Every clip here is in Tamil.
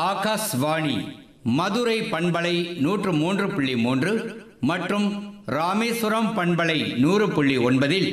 ஆகாஷ்வாணி மதுரை பண்பலை நூற்று மூன்று புள்ளி மூன்று மற்றும் ராமேஸ்வரம் பண்பலை நூறு புள்ளி ஒன்பதில்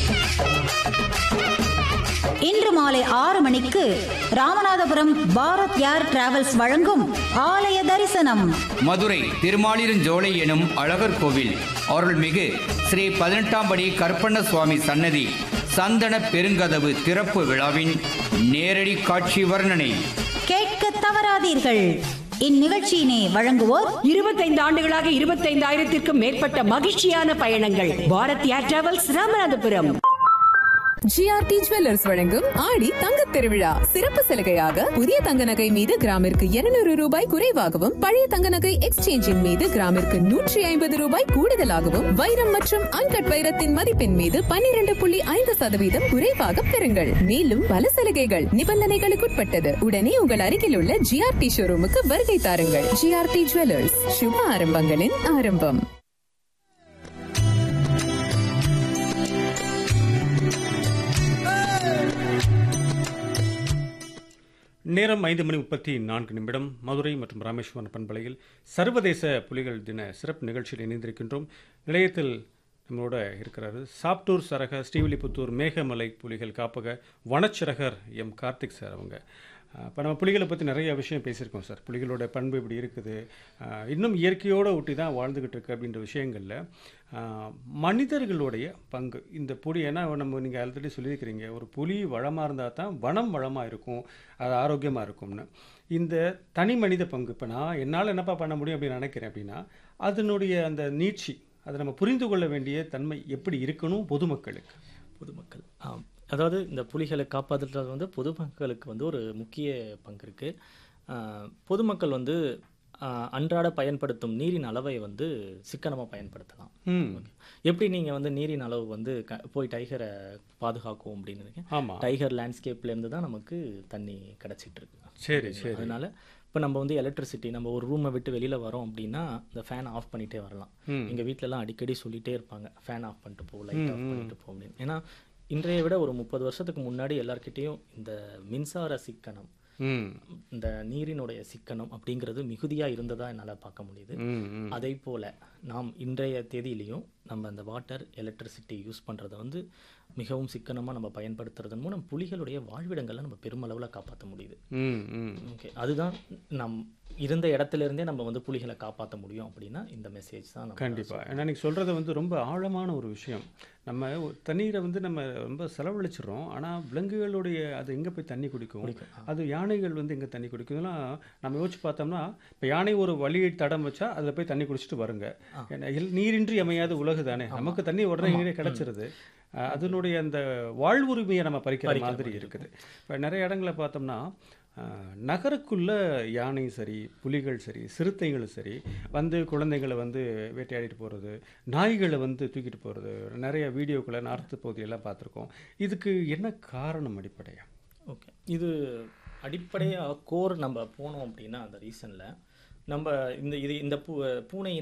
இன்று மாலை ஆறு மணிக்கு ராமநாதபுரம் பாரத் ஏர் டிராவல்ஸ் வழங்கும் ஆலய தரிசனம் மதுரை திருமாலிருஞ்சோலை எனும் அழகர் கோவில் அருள்மிகு ஸ்ரீ பதினெட்டாம் படி கற்பண்ண சுவாமி சன்னதி சந்தன பெருங்கதவு திறப்பு விழாவின் நேரடி காட்சி வர்ணனை கேட்க தவறாதீர்கள் இந்நிகழ்ச்சியினை வழங்குவோர் இருபத்தைந்து ஆண்டுகளாக இருபத்தைந்தாயிரத்திற்கும் மேற்பட்ட மகிழ்ச்சியான பயணங்கள் Bharat air travels Ramanathapuram GRT jewellers வழங்கும் ஆடி தங்கத் திருவிழா சிறப்பு சலுகையாக புதிய தங்க நகை மீது கிராமிற்கு 200 ரூபாய் குறைவாகவும் பழைய தங்க நகை எக்ஸ்சேஞ்சின் மீது கிராமிற்கு நூற்றி ஐம்பது ரூபாய் கூடுதலாகவும் வைரம் மற்றும் அன்கட் வைரத்தின் மதிப்பின் மீது 12.5% புள்ளி ஐந்து சதவீதம் குறைவாக பெறுங்கள் மேலும் பல சலுகைகள் நிபந்தனைகளுக்குட்பட்டது உடனே உங்கள் அருகில் உள்ள ஜிஆர்டி ஷோரூமுக்கு வருகை தாருங்கள் ஜிஆர்டி ஜுவல்லர்ஸ் சுப ஆரம்பங்களின் ஆரம்பம் நேரம் ஐந்து மணி முப்பத்தி நான்கு நிமிடம் மதுரை மற்றும் ராமேஸ்வரம் பண்பலையில் சர்வதேச புலிகள் தின சிறப்பு நிகழ்ச்சியில் இணைந்திருக்கின்றோம் நிலையத்தில் நம்மளோட இருக்கிறாரு சாப்டூர் சரக ஸ்ரீவில்லிபுத்தூர் மேகமலை புலிகள் காப்பக வனச்சிறகர் எம் கார்த்திக் சார் அவங்க இப்போ நம்ம புலிகளை பற்றி நிறைய விஷயம் பேசியிருக்கோம் சார் புலிகளோட பண்பு இப்படி இருக்குது அஹ், இன்னும் இயற்கையோடு ஒட்டி தான் வாழ்ந்துக்கிட்டு இருக்கு அப்படின்ற விஷயங்களில் அஹ், மனிதர்களுடைய பங்கு இந்த புலி ஏன்னா நம்ம நீங்கள் ஆல்ரெடி சொல்லியிருக்கிறீங்க ஒரு புலி வளமாக இருந்தால் தான் வனம் வளமாக இருக்கும் அது ஆரோக்கியமாக இருக்கும்னு இந்த தனி மனித பங்கு இப்போ நான் என்னால் என்னப்பா பண்ண முடியும் அப்படின்னு நினைக்கிறேன் அப்படின்னா அதனுடைய அந்த நீட்சி அதை நம்ம புரிந்து கொள்ள வேண்டிய தன்மை எப்படி இருக்கணும் பொதுமக்களுக்கு பொதுமக்கள் ஆம் அதாவது இந்த புலிகளை காப்பாற்றுறது வந்து பொதுமக்களுக்கு வந்து ஒரு முக்கிய பங்கு இருக்குது பொதுமக்கள் வந்து ஆஹ், அன்றாட பயன்படுத்தும் நீரின் அளவை வந்து சிக்கனமாக பயன்படுத்தலாம் ம் Okay. எப்படி நீங்கள் வந்து நீரின் அளவு வந்து க போய் டைகரை பாதுகாக்கும் அப்படின்னு இருக்கேன் ஆமாம் டைகர் லேண்ட்ஸ்கேப்லேருந்து தான் நமக்கு தண்ணி கிடச்சிட்டு இருக்கு சரி சரி அதனால இப்போ நம்ம வந்து எலக்ட்ரிசிட்டி நம்ம ஒரு ரூமை விட்டு வெளியில் வரோம் அப்படின்னா இந்த ஃபேன் ஆஃப் பண்ணிட்டே வரலாம் ம். எங்கள் வீட்டிலலாம் அடிக்கடி சொல்லிட்டே இருப்பாங்க ஃபேன் ஆஃப் பண்ணிட்டு போ லைட் ஆஃப் பண்ணிட்டு போ அப்படின்னு ஏன்னா இன்றைய விட ஒரு முப்பது வருஷத்துக்கு முன்னாடி எல்லார்கிட்டேயும் இந்த மின்சார சிக்கனம் ம் இந்த நீரினுடைய சிக்கனம் அப்படிங்கிறது மிகுதியாக இருந்ததா என்னால் பார்க்க முடியுது ம் ம் அதே போல் நாம் இன்றைய தேதியிலையும் நம்ம அந்த வாட்டர் எலக்ட்ரிசிட்டி யூஸ் பண்ணுறத வந்து மிகவும் சிக்கனமாக நம்ம பயன்படுத்துறதன் மூலம் புலிகளுடைய வாழ்விடங்களை நம்ம பெருமளவில் காப்பாற்ற முடியுது ம் ம் ஓகே அதுதான் நம் இருந்த இடத்துல இருந்தே நம்ம வந்து புலிகளை காப்பாற்ற முடியும் அப்படின்னா இந்த மெசேஜ் தான் நம்ம கண்டிப்பாக ஏன்னா நீங்கள் சொல்கிறது வந்து ரொம்ப ஆழமான ஒரு விஷயம் நம்ம ஒரு தண்ணீரை வந்து நம்ம ரொம்ப செலவழிச்சிடுறோம் ஆனால் விலங்குகளுடைய அது எங்கே போய் தண்ணி குடிக்கும் அது யானைகள் வந்து எங்கே தண்ணி குடிக்கும் இதெல்லாம் நம்ம யோசிச்சு பார்த்தோம்னா இப்போ யானை ஒரு வழி தடம் வச்சா அதில் போய் தண்ணி குடிச்சிட்டு வருங்க ஏன்னா எல்- நீரின்றி அமையாத உலகு தானே நமக்கு தண்ணி உடனே இங்கே கிடைச்சிருது அஹ் அதனுடைய அந்த வாழ்வுரிமையை நம்ம பறிக்கிற மாதிரி இருக்குது இப்போ நிறைய இடங்களை பார்த்தோம்னா அஹ், நகருக்குள்ள யானை சரி புலிகள் சரி சிறுத்தைகளும் சரி வந்து குழந்தைங்களை வந்து வேட்டையாடிட்டு போகிறது நாய்களை வந்து தூக்கிட்டு போகிறது நிறைய வீடியோக்களை நார்த்து பகுதியெல்லாம் பார்த்துருக்கோம் இதுக்கு என்ன காரணம் அடிப்படையா ஓகே இது அடிப்படையாக கோர் நம்ம போனோம் அப்படின்னா அந்த ரீசனில் நம்ம இந்த இது இந்த பூ பூனை